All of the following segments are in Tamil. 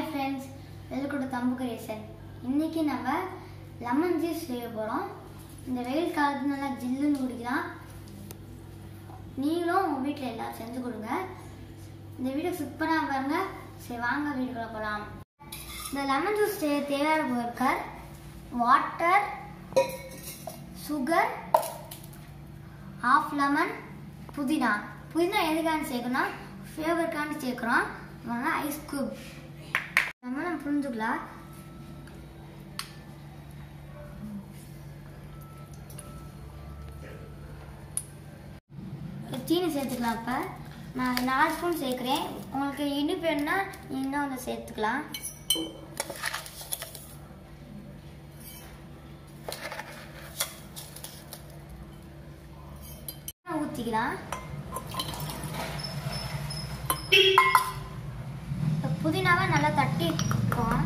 friends welcome to Thambu creation இன்னைக்கு நம்ம லெமன் ஜூஸ் செய்ய போகிறோம் இந்த வெயில் காலத்து நல்லா ஜில்லுன்னு குடிக்கலாம் நீங்களும் உங்கள் வீட்டில் எல்லாரும் செஞ்சு கொடுங்க இந்த வீடியோ சூப்பராக பாருங்க சரி வாங்க வீட்டுக்குள்ள போகலாம் இந்த லெமன் ஜூஸ் செய்ய தேவையான பொருட்கள் வாட்டர் சுகர் ஆஃப் லெமன் புதினா புதினா எதுக்காக சேர்க்கணும்னா ஃப்ளேவருக்காண்டி சேர்க்குறோம் வாங்க ஐஸ் கியூப் நம்ம நம்ம புரிஞ்சுக்கலாம் சீனி சேர்த்துக்கலாம் இப்போ நான் நாலு ஸ்பூன் சேர்க்குறேன் உங்களுக்கு இனிப்பு வேணும்னா இன்னும் வந்து சேர்த்துக்கலாம் ஊற்றிக்கலாம் இப்போ புதினாவை நல்லா தட்டி இருக்கோம்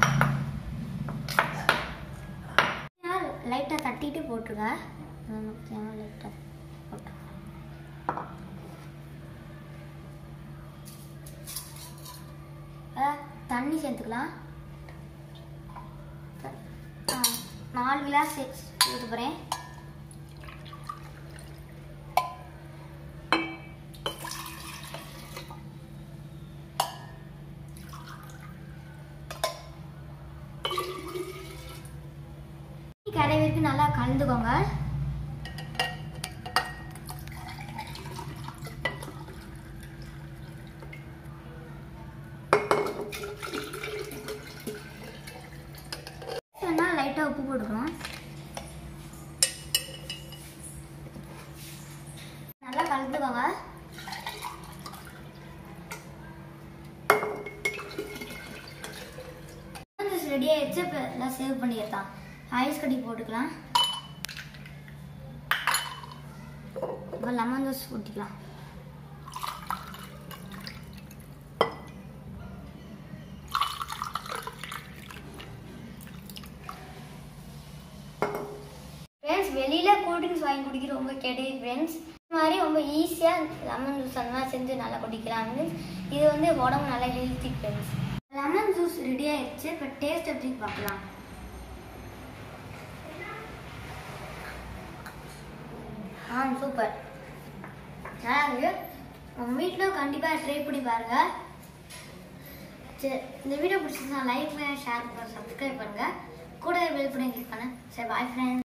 லைட்டாக தட்டிட்டு போட்டுருங்க லைட்டாக போட்டு அஹ், தண்ணி சேர்த்துக்கலாம் ஆ, நாலு கிளாஸ் ஊற்ற போகிறேன் கரைவிற்கு நல்லா கலந்துக்கோங்க வேணா லைட்டாக உப்பு போட்டுக்கணும் நல்லா கலந்துக்கோங்க ரெடி ஆயிடுச்சு இப்போ எல்லாம் சேவ் பண்ணிடலாம் ஐஸ் கட்டி போட்டுக்கலாம் இப்போ லெமன் ஜூஸ் ஊற்றிக்கலாம் ஃப்ரெண்ட்ஸ் வெளியில் கூல்ட்ரிங்க்ஸ் வாங்கி குடிக்கிற ரொம்ப கிடையாது ஃப்ரெண்ட்ஸ் இந்த மாதிரி ரொம்ப ஈஸியாக லெமன் ஜூஸ் அந்த மாதிரி செஞ்சு நல்லா குடிக்கலாம் மீன்ஸ் இது வந்து உடம்பு நல்லா healthy friends lemon juice ready ஆயிடுச்சு இப்போ டேஸ்ட் எப்படி பார்க்கலாம் ஆ சூப்பர் நல்லா இருக்கு உங்கள் வீட்டில் கண்டிப்பாக ட்ரை பண்ணி பாருங்க சரி இந்த வீடியோ பிடிச்சிருந்தா லைக் பண்ணுங்க ஷேர் பண்ணுங்க சப்ஸ்கிரைப் பண்ணுங்க கூட பெல் பண்ணி கிளிக் பண்ணு சரி பாய் ஃப்ரெண்ட்ஸ்